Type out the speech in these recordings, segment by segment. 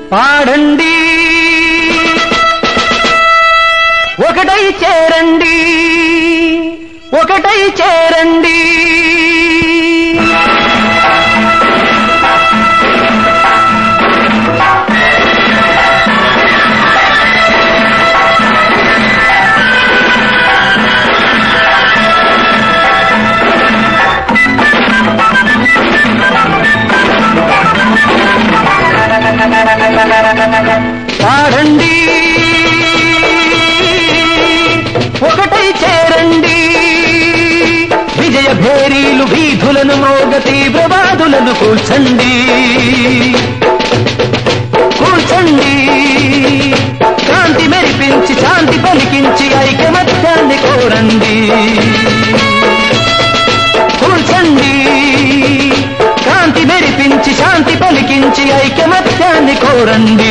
పాడండి ఒకటై చేరండి ఒకటై చేరండి పాడండి ఒకటై చేరండి విజయ భేరీలు వీధులను మోగ తీవ్రవాదులను కూల్చండి కూల్చండి కాంతి మెరిపించి శాంతి పలికించి ఐకమత్యాన్ని కోరండి కూల్చండి కాంతి మెరిపించి శాంతి పలికించి ఐకమత్యాన్ని కోరండి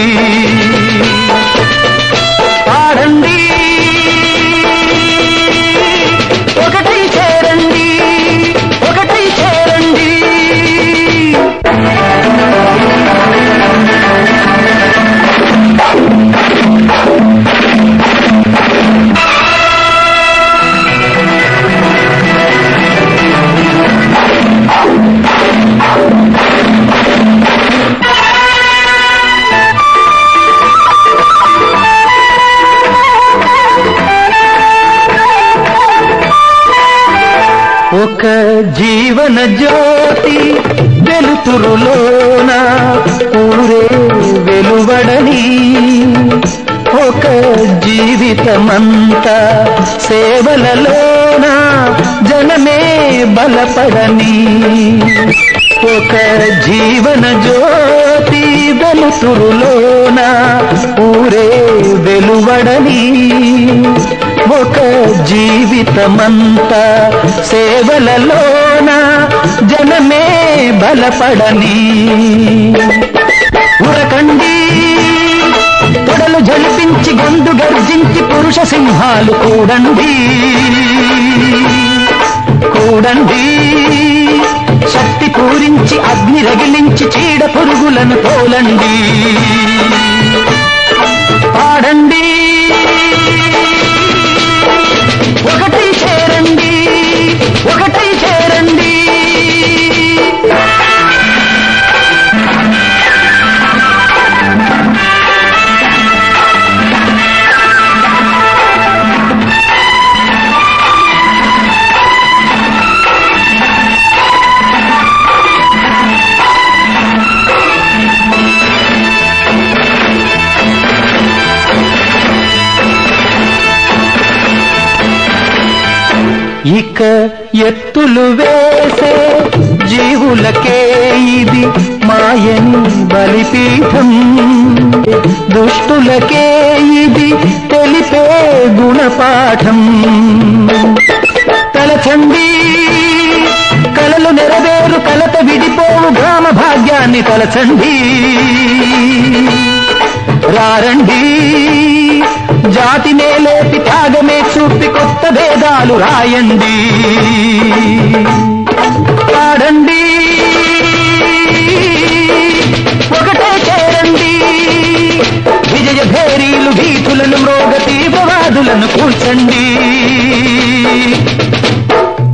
పాడండి ఒకటై చేరండి ఒకటై చేరండి ఒక జీవన జ్యోతి వెలుతురులోన ఊరే వెలువడని ఒక జీవితమంతా సేవలలోన జనమే బలపడని ఒక జీవన జ్యోతి వెలుతురులోన ఊరే వెలువడని ఒక జీవితమంతా సేవలలోన జనమే బలపడని ఉరకండి తొడలు జలిపించి గొంతు గర్జించి పురుష సింహాలు కూడండి కూడండి శక్తి పూరించి అగ్ని రగిలించి చీడ పురుగులను తోలండి పాడండి ఒకటై చేరండి ఒకటై చేరండి ఇక ఎత్తులు వేసే జీవులకే ఇది మాయని బలిపీఠం దుష్టులకే ఇది తెలిపే గుణపాఠం తలచండి కలలు నెరవేరు కలత విడిపోవు గ్రామ భాగ్యాన్ని తలచండి రారండి జాతినే లేపి త్యాగమే చూపి కొత్త భేదాలు రాయండి